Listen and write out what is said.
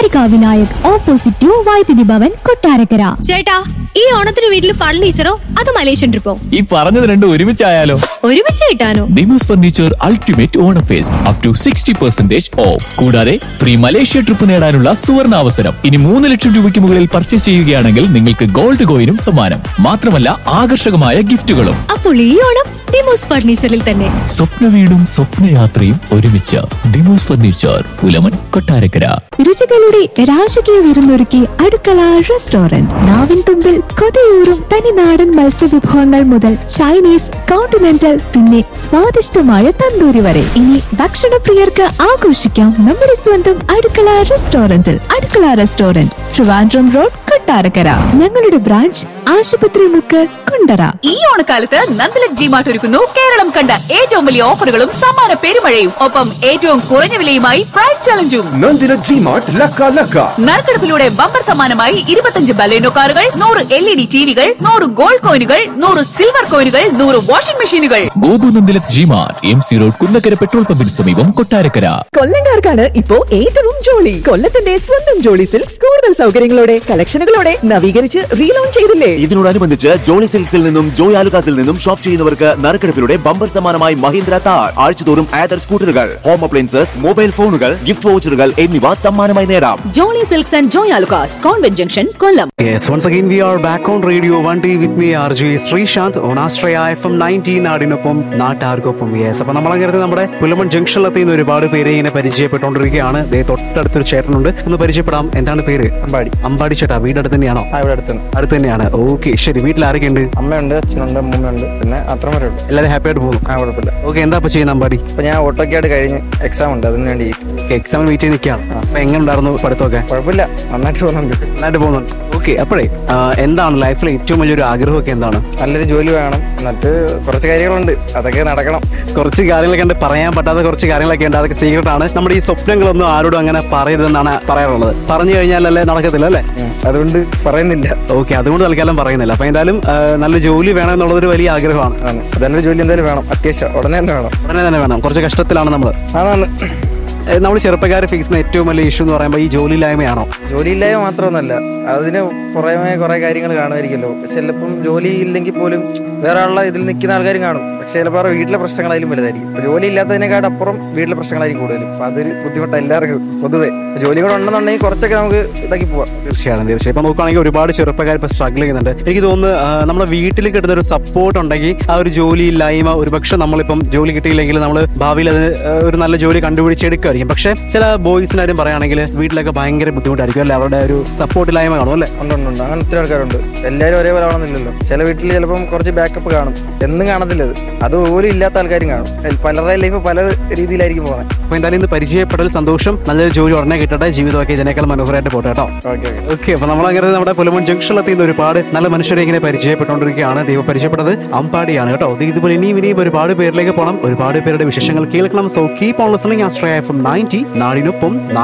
Chandrika Vinayak opposite to വൈദ്യുതി ഭവൻ കൊട്ടാരക്കര ചേട്ടാ ഈ ഓണത്തിന് വീട്ടിൽ ഫർണിച്ചറോ അത് മലേഷ്യൻ ട്രിപ്പോ ഈ പറഞ്ഞത് രണ്ടും ഒരുമിച്ചായാലോ ഒരുമിച്ച് കിട്ടാനോ നിമോസ് furniture ultimate Onam fest up to sixty percentage off കൂടാതെ ഫ്രീ മലേഷ്യ ട്രിപ്പ് നേടാനുള്ള സുവർണ അവസരം ഇനി മൂന്ന് ലക്ഷം രൂപയ്ക്ക് മുകളിൽ പർച്ചേസ് ചെയ്യുകയാണെങ്കിൽ നിങ്ങൾക്ക് ഗോൾഡ് കോയിനും സമ്മാനം മാത്രമല്ല ആകർഷകമായ ഗിഫ്റ്റുകളും അപ്പോൾ ഈ ഓണം ഡിമോസ് ഫർണിച്ചറിൽ തന്നെ സ്വപ്ന വീടും സ്വപ്നയാത്രയും ഒരുമിച്ച് ദിമോസ് ഫർണിച്ചർ പുലമൻ കൊട്ടാരക്കര രുചികളുടെ രാജകീയ വിരുന്നൊരുക്കി അടുക്കള റെസ്റ്റോറന്റ് നാവിൻ തുമ്പിൽ കൊതിയൂറും തനിനാടൻ മത്സ്യവിഭവങ്ങൾ മുതൽ ചൈനീസ് കോണ്ടിനെന്റൽ പിന്നെ സ്വാദിഷ്ടമായ തന്തൂരി വരെ ഇനി ഭക്ഷണപ്രിയർക്ക് ആഘോഷിക്കാം നമ്മുടെ സ്വന്തം അടുക്കള റെസ്റ്റോറന്റിൽ അടുക്കള റെസ്റ്റോറന്റ് ട്രിവാൻഡ്രം റോഡ് കൊട്ടാരക്കര ഞങ്ങളുടെ ബ്രാഞ്ച് ആശുപത്രി മുക്ക് കുണ്ടറ ഈ ഓണക്കാലത്ത് നന്ദലക് ജി മാർട്ട് ഒരുക്കുന്നു കേരളം കണ്ട ഏറ്റവും വലിയ ഓഫറുകളും സമ്മാന പെരുമഴയും ഒപ്പം ഏറ്റവും കുറഞ്ഞ വിലയുമായി പ്രൈസ് ചലഞ്ചും ನಂದಿನ ಜಿ ಮಾರ್ಟ್ ಲಕ್ಕ ಲಕ್ಕ നറുക്കെടുപ്പിലൂടെ ബമ്പർ സമ്മാനമായി ഇരുപത്തഞ്ച് ബലേനോ കാറുകൾ നൂറ് എൽ ഇ ഡി ടിവികൾ നൂറ് ഗോൾഡ് കോയിനുകൾ നൂറ് സിൽവർ കോയിനുകൾ നൂറ് വാഷിംഗ് മെഷീനുകൾ ഗോപുനന്ദിലത് ജിമാർ M C road Kunnakkara petrol പമ്പിന് സമീപം കൊട്ടാരക്കര കൊല്ലങ്കാർക്കാണ് ഇപ്പോ ഏറ്റവും ജോളി കൊല്ലത്തിന്റെ സ്വന്തം ജോളി സിൽക്സ് കൂടുതൽ സൗകര്യങ്ങളോടെ കളക്ഷനുകളോടെ നവീകരിച്ച് റീലോഞ്ച് ചെയ്തില്ലേ ഇതിനോടനുബന്ധിച്ച് ജോളി സിൽക്സിൽ നിന്നും ജോയ് ആലുകാസിൽ നിന്നും ഷോപ്പ് ചെയ്യുന്നവർക്ക് നറുക്കെടുപ്പിലൂടെ ബമ്പർ സമ്മാനമായി മഹീന്ദ്ര താർ ആഴ്ചതോറും ആദർ സ്കൂട്ടറുകൾ ഹോം അപ്ലയൻസസ് മൊബൈൽ ഫോണുകൾ ഗിഫ്റ്റ് വൗച്ചറുകൾ എന്നിവ സമ്മാനമായി നേടാം Jolly silks and Joy Alukkas convent junction Kollam Yes, once again we are back on Radio 1D with me RJ Sreesanth on Astraya FM 19 നാടിനൊപ്പം നാട്ടാർക്കൊപ്പം യെസ് അപ്പൊ നമ്മളങ്ങനെ നമ്മുടെ പുലമൺ ജംഗ്ഷനിലെത്തി ഇന്ന് ഒരുപാട് പേരെ ഇങ്ങനെ പരിചയപ്പെട്ടുകൊണ്ടിരിക്കുകയാണ് ദേ തൊട്ടടുത്തൊരു ചേട്ടനുണ്ട് ഒന്ന് പരിചയപ്പെടാം എന്താണ് പേര് അമ്പാടി അമ്പാടി ചേട്ടാ വീട് അടുത്ത് തന്നെയാണോ ആ ഇവിടെ അടുത്ത് അടുത്ത് തന്നെയാണ് ഓക്കെ ശരി വീട്ടിൽ ആരൊക്കെ ഉണ്ട് അമ്മയുണ്ട് അച്ഛനുണ്ട് അമ്മൂമ്മയുണ്ട് പിന്നെ അത്ര വരെ ഉള്ളൂ എല്ലാവരും ഹാപ്പി ആയിട്ട് പോകുന്നു ആ കുഴപ്പമില്ല ഓക്കെ എന്താ ഇപ്പൊ ചെയ്യുന്ന അമ്പാടി ഇപ്പൊ ഞാൻ ഓട്ടോക്കായിട്ട് കഴിഞ്ഞ് എക്സാം ഉണ്ട് അതിന് വേണ്ടി എക്സാമിന് വെയിറ്റ് ചെയ്ത് നിൽക്കുകയാണ് അപ്പൊ എങ്ങനെ ഉണ്ടായിരുന്നു പഠിത്തമൊക്കെ കുഴപ്പമില്ല നന്നായിട്ട് പോകുന്നുണ്ട് നന്നായിട്ട് പോകുന്നുണ്ട് ഓക്കെ അപ്പോഴേ ആ, എന്താണ് ലൈഫിലെ ഏറ്റവും വലിയൊരു ആഗ്രഹമൊക്കെ എന്താണ് നല്ലൊരു ജോലി വേണം എന്നിട്ട് കുറച്ച് കാര്യങ്ങളുണ്ട് അതൊക്കെ നടക്കണം കുറച്ച് കാര്യങ്ങളൊക്കെ ഉണ്ട് പറയാൻ പറ്റാത്ത കുറച്ച് കാര്യങ്ങളൊക്കെ ഉണ്ട് അതൊക്കെ സീക്രട്ട് ആണ് നമ്മുടെ ഈ സ്വപ്നങ്ങളൊന്നും ആരോടും അങ്ങനെ പറയരുതെന്നാണ് പറയാറുള്ളത് പറഞ്ഞു കഴിഞ്ഞാലല്ലേ നടക്കത്തില്ല അല്ലേ ഉം. അതുകൊണ്ട് പറയുന്നില്ല ഓക്കെ അതുകൊണ്ട് തൽക്കാലം പറയുന്നില്ല അപ്പൊ എന്തായാലും ആ, നല്ല ജോലി വേണം എന്നുള്ളതൊരു വലിയ ആഗ്രഹമാണ് ആണ് അതന്നെ ജോലി എന്തായാലും വേണം അത്യാവശ്യം ഉടനെ തന്നെ വേണം ഉടനെ തന്നെ വേണം കുറച്ച് കഷ്ടത്തിലാണ് നമ്മൾ അതാണ് നമ്മൾ ചെറുപ്പക്കാർ ഫേസ് ചെയ്യുന്ന ഏറ്റവും വലിയ ഇഷ്യൂ എന്ന് പറയുമ്പോൾ ഈ ജോലിയില്ലായ്മയാണോ ജോലിയില്ലായ്മ മാത്രമൊന്നല്ല അതിന് പുറമെ കുറെ കാര്യങ്ങൾ കാണുമായിരിക്കുമല്ലോ ചിലപ്പം ജോലി ഇല്ലെങ്കിൽ പോലും വേറെ ആളുടെ ഇതിൽ നിൽക്കുന്ന ആൾക്കാരും കാണും പക്ഷെ ചിലപ്പോൾ അവരുടെ വീട്ടിലെ പ്രശ്നങ്ങളായാലും വലുതായിരിക്കും ഇപ്പൊ ജോലി ഇല്ലാത്തതിനെക്കാട്ട് അപ്പുറം വീട്ടിലെ പ്രശ്നങ്ങളായിരിക്കും കൂടുതൽ അപ്പൊ അതൊരു ബുദ്ധിമുട്ട് എല്ലാവർക്കും പൊതുവെ ജോലി കൂടെ ഉണ്ടെന്നുണ്ടെങ്കിൽ കുറച്ചൊക്കെ നമുക്ക് ഇതാക്കി പോവാം തീർച്ചയായും തീർച്ചയായും ഇപ്പൊ നോക്കുകയാണെങ്കിൽ ഒരുപാട് ചെറുപ്പക്കാർ ഇപ്പൊ സ്ട്രഗിൾ ചെയ്യുന്നുണ്ട് എനിക്ക് തോന്നുന്നു ആ, നമ്മുടെ വീട്ടിൽ കിട്ടുന്ന ഒരു സപ്പോർട്ട് ഉണ്ടെങ്കിൽ ആ ഒരു ജോലി ഇല്ലായ്മ ഒരുപക്ഷെ നമ്മളിപ്പം ജോലി കിട്ടിയില്ലെങ്കിൽ നമ്മൾ ഭാവിയിൽ അത് ആ, ഒരു നല്ല ജോലി കണ്ടുപിടിച്ചെടുക്കുമായിരിക്കും പക്ഷെ ചില ബോയ്സിന്റെ കാര്യം പറയുകയാണെങ്കിൽ വീട്ടിലൊക്കെ ഭയങ്കര ബുദ്ധിമുട്ടായിരിക്കും അല്ലെ അവരുടെ ഒരു സപ്പോർട്ട് ഇല്ലായ്മ കാണും അല്ലെ ഉണ്ട് ഉണ്ട് ഉണ്ട് അങ്ങനെ ഒത്തിരി ആൾക്കാരുണ്ട് എല്ലാവരും ഒരേപോലെ ആവണമെന്നില്ലല്ലോ ചില വീട്ടിൽ ചിലപ്പം കുറച്ച് ബാക്കപ്പ് കാണും എന്നും കാണത്തില്ല അത് അതുപോലും ഇല്ലാത്ത ആൾക്കാരും കാണും പലരുടെ ലൈഫ് പല രീതിയിലായിരിക്കും പോകുന്നത് അപ്പൊ എന്തായാലും ഇന്ന് പരിചയപ്പെടൽ സന്തോഷം നല്ലൊരു ജോലി ഉടനെ കിട്ടട്ടെ ജീവിതമൊക്കെ ഇതിനേക്കാൾ മനോഹരമായിട്ട് പോട്ടെ കേട്ടോ ഓക്കെ ഓക്കെ ഓക്കെ അപ്പൊ നമ്മളങ്ങനെ നമ്മുടെ പുലമൺ ജംഗ്ഷനിലെത്തി ഇന്ന് ഒരുപാട് നല്ല മനുഷ്യരെ ഇങ്ങനെ പരിചയപ്പെട്ടുകൊണ്ടിരിക്കുകയാണ് ദൈവം പരിചയപ്പെട്ടത് അമ്പാടിയാണ് കേട്ടോ ഇത് ഇതുപോലെ ഇനിയും ഇനിയും ഒരുപാട് പേരിലേക്ക് പോകണം ഒരുപാട് പേരുടെ വിശേഷങ്ങൾ കേൾക്കണം so keep on listening Astraya F ninety നാടിനൊപ്പം